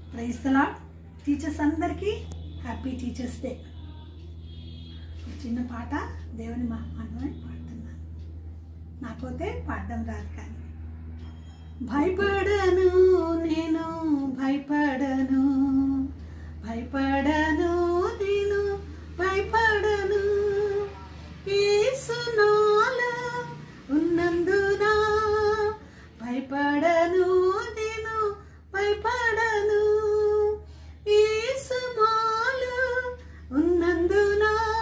ప్రైస్తలా teachers అందరికీ happy teachers day ఒక చిన్న పాట దేవుని మహాత్మని పాడుతున్నాను నాకైతే పాడడం రాదు కానీ భయపడను నేను భయపడను భయపడను నేను భయపడను ఏసునాలో ఉన్నందున భయపడను నేను భయపడను ఏసుమాలు ఉన్నందున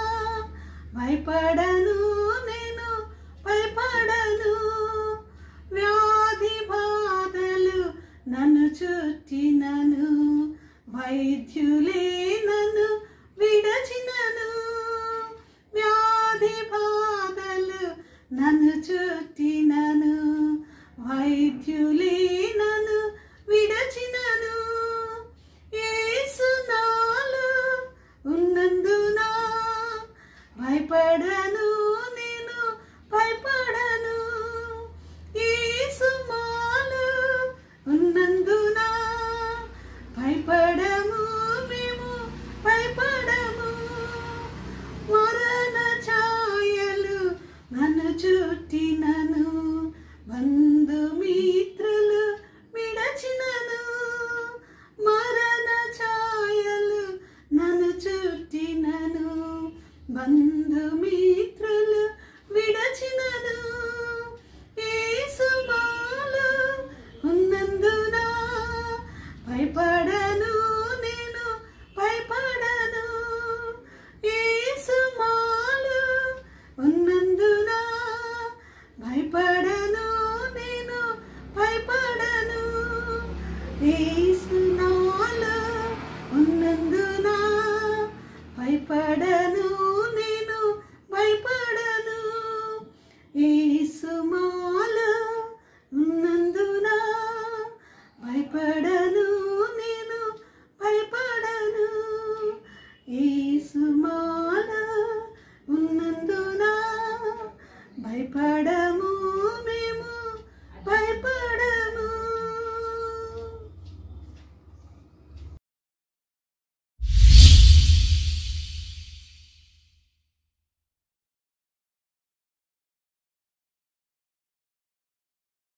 భయపడను నేను భయపడను వ్యాధి బాధలు నన్ను చుట్టినను వైద్యులే నన్ను విడచినను వ్యాధి బాధలు నన్ను చుట్టినను వైద్యులే నన్ను విడచినను ఏసునాలు ఉన్నందున భయపడను నేను భయపడను ఏసుమాలు ఉన్నందున భయపడము మేము భయపడము మరణ ఛాయలు నన్ను చుట్టినను బంధుమిత్రులు విడచినను మరణ ఛాయలు నన్ను చుట్టినను బంధుమిత్రులు విడచినను ఏసుమాలు ఉన్నందున భయపడను నేను భయపడను ఏసుమాలు ఉన్నందున భయపడను నేను భయపడను ఏసు